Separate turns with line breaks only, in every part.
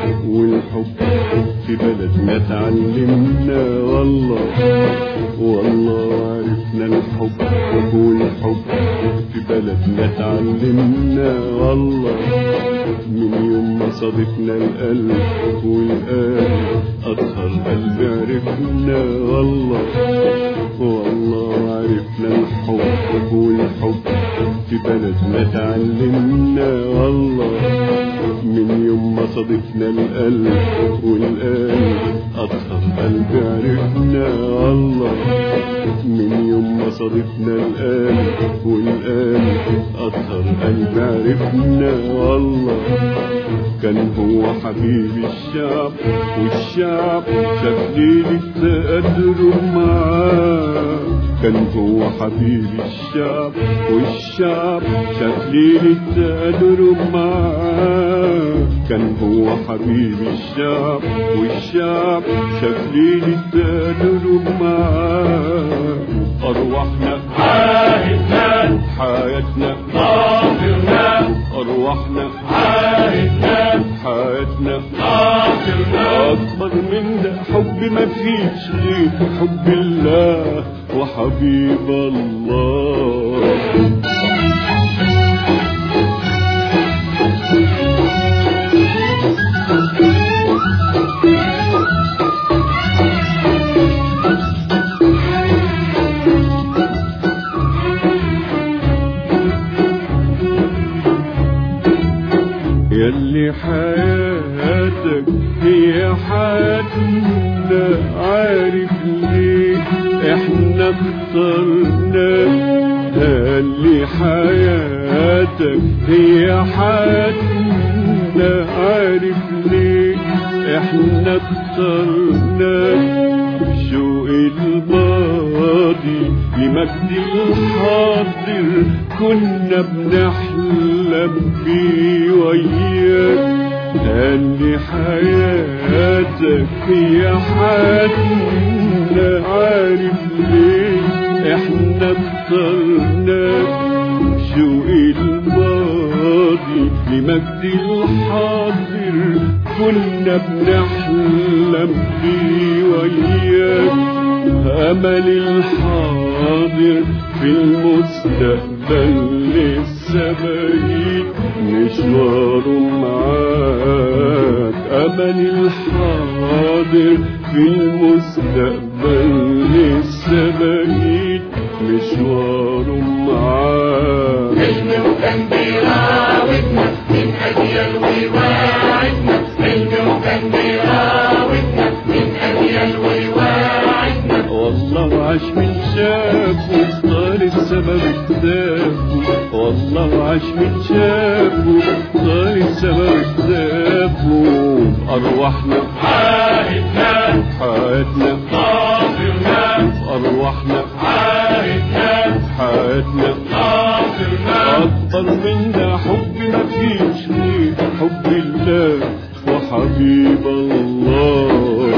والحب في بلدنا اتعلمنا والله والله عرفنا الحب والحب في بلدنا اتعلمنا والله من يوم ما صادفنا القلب والقلب أطهر قلب عرفنا والله والله عرفنا الحب والحب في بلدنا اتعلمنا والله من يوم ما صادفنا القلب والقلب أطهر قلب عرفنا والله من يوم ما صادفنا القلب والقلب أطهر قلب عرفنا والله كان هو حبيب الشعب والشعب شاف ليلة تقدره معاه كان هو حبيب الشعب والشعب شاف ليلة تقدره معاه كان هو حبيب الشعب والشعب شاف ليلة تقدره معاه أرواحنا
عاهدنا
حياتنا
ناصرنا
أرواحنا
عاهدنا
حياتنا
ناصرنا
أكبر من ده حب ما فيش غير حب الله وحبيب الله يلي حياتك هي حياتنا عارف ليه احنا اخترناك يلي حياتك هي حياتنا عارف ليه احنا اخترناك شوق الماضي لمجد الحاضر كنا بنحلم بيه وياك اللي حياتك هي حياتنا عارف ليه احنا اخترناك شوق الماضي لمجد الحاضر كنا بنحلم بيه وياك أمل الحاضر في المستقبل لسه بعيد مشواره معاك أمل الحاضر في المستقبل لسه بعيد مشواره معاك
حلم وكان بيراودنا من أجيال ويواعدنا حلم وكان بيراودنا من أجيال ويواعدنا
والله عاش من شافه طال السبب كتابه والله عاش من شافه طال السبب كتابه أرواحنا
عاهدنا
حياتنا
ناصرنا
أرواحنا
عاهدنا
حياتنا
ناصرنا
أكبر منا حب ما فيش غير حب الله وحبيب الله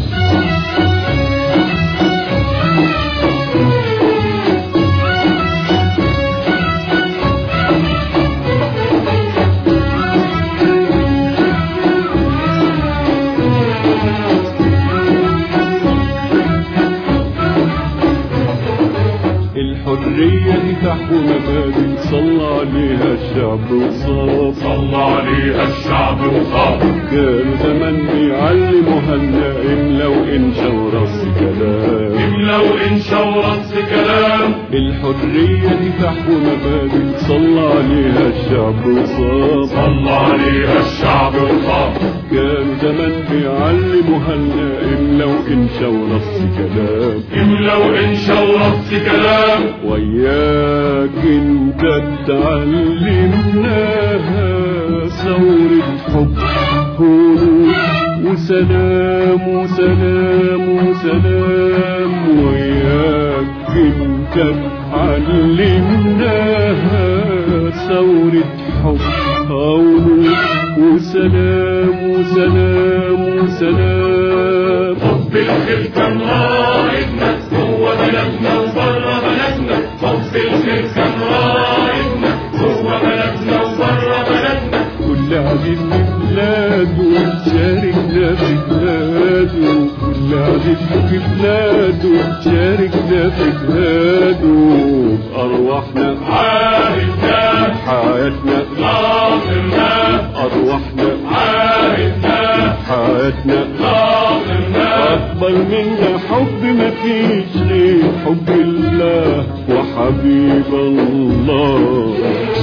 الحرية دي تحت مبادئ صلى عليها الشعب وصاب
صلى عليها الشعب وصاب
كانوا زمان بيعلموها النائم لو انشا ورص كلام
لو انشا ورص كلام
الحرية دي تحت مبادئ صلى عليها الشعب وصاب
صلى عليها الشعب وصاب
كانوا زمان بيعلموها النائم لو انشا ورص كلام
لو انشا ورص كلام
وياك انت اتعلمناها ثورة حب هدوء وسلام وسلام وسلام وياك انت اتعلمناها ثورة حب هدوء وسلام وسلام وسلام
حب الخير كان راعدنا جوه بلدنا وبره بلدنا حب الخير كان راعدنا جوه بلدنا وبره بلدنا
كل عزيز من بلاده شاركنا في بلاده كل عزيزنا في بلاده شاركنا في بلاده أرواحنا
عاهدنا
حياتنا
ناصرنا
أرواحنا
عاهدنا
حياتنا
ناصرنا
أكبر منا حب مفيش غير حب الله وحبيب الله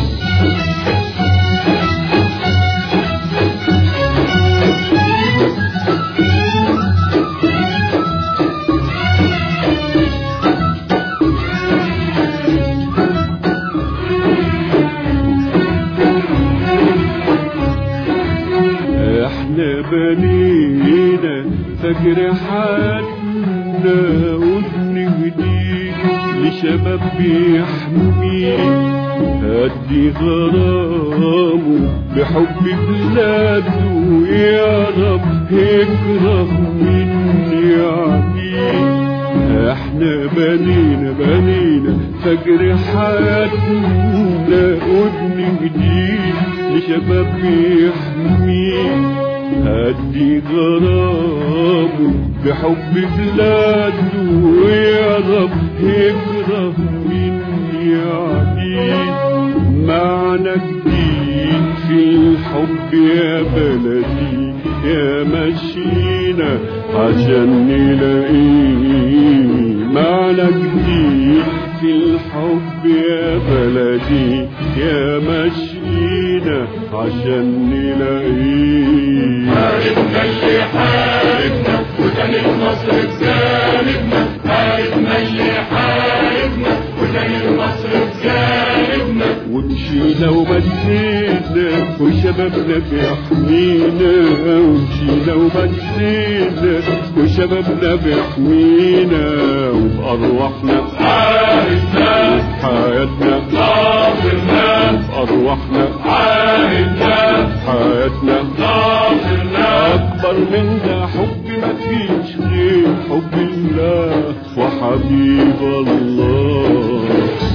احنا بنينا فجر حياتنا وابن جديد لشباب بيحميه هدي غرامه بحب بلاده يا رب يكره مني عبيد احنا بنينا بنينا فجر حياتنا وابن جديد لشباب بيحميه هدي غرامه بحب بلاده يا رب يكره مني عبيد معنى جديد في الحب يا بلدي يا مشينا عشان نلاقيه معنى جديد في الحب يا بلدي يا مشينا عشان نلاقيه
حاربنا اللي حاربنا وكان النصر بجانبنا حاربنا اللي حاربنا وكان النصر بجانبنا
ومشينا ومشينا وشبابنا بيحمينا ومشينا ومشينا وشبابنا بيحمينا وبأرواحنا
عاهدنا
حياتنا
ناصرنا
أرواحنا
عاهدنا
حياتنا
ناصرنا
أكبر منا حب مفيش غير حب الله وحبيب الله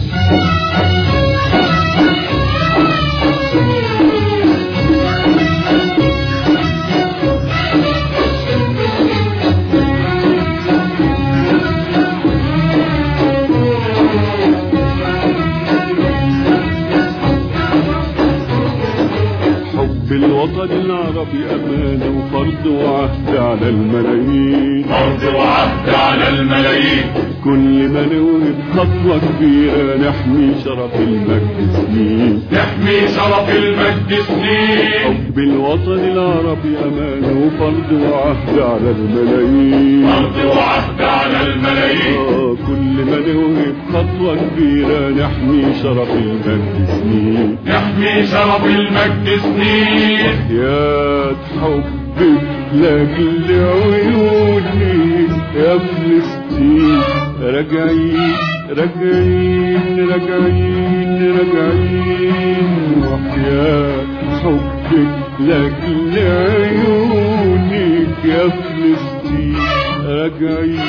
حب الوطن العربي أمانة وفرض وعهد على الملايين
فرض وعهد على الملايين
كل ما نوهب خطوة كبيرة نحمي شرف المجد سنين
نحمي شرف المجد سنين
حب الوطن العربي أمانة وفرض وعهد على الملايين
فرض وعهد على الملايين
آه كل ما نوهب خطوة كبيرة نحمي شرف المجد سنين
نحمي شرف المجد سنين
يا حبك لاجل عيوني يا فلسطين راجعين راجعين راجعين راجعين وحياة حبك لاجل عيونك يا فلسطين راجعين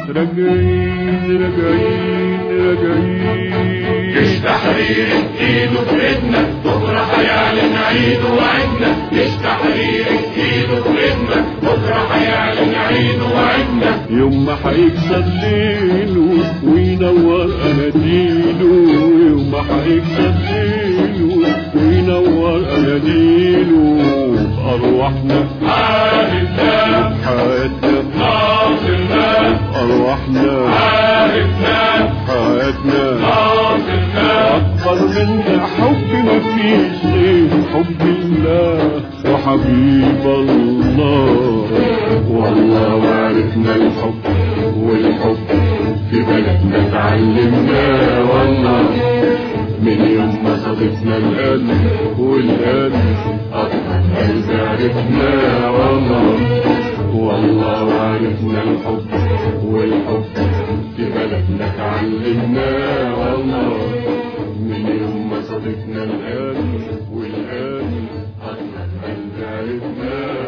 راجعين راجعين راجعين
جيش تحرير ايده في ايدنا بكره هيعلن عيده وعدنا جيش تحرير ايده في ايدنا بكره هيعلن عيده وعدنا
يوم ما هيكسر ليله وينور اناديله يوم ما هيكسر ليله وينور اناديله ارواحنا
عاهدنا
حياتنا
ناصرنا
ارواحنا
عاهدنا
حياتنا
ناصرنا
اكبر منا حب مفيش غير حب الله وحبيب الله والله وعرفنا الحب والحب في بلدنا اتعلمنا والله من يوم ما صادفنا القلب والقلب أكبر قلب عرفنا والله والله وعرفنا الحب والحب في بلدنا اتعلمنا والله من يوم ما صادفنا القلب والقلب أكبر قلب عرفنا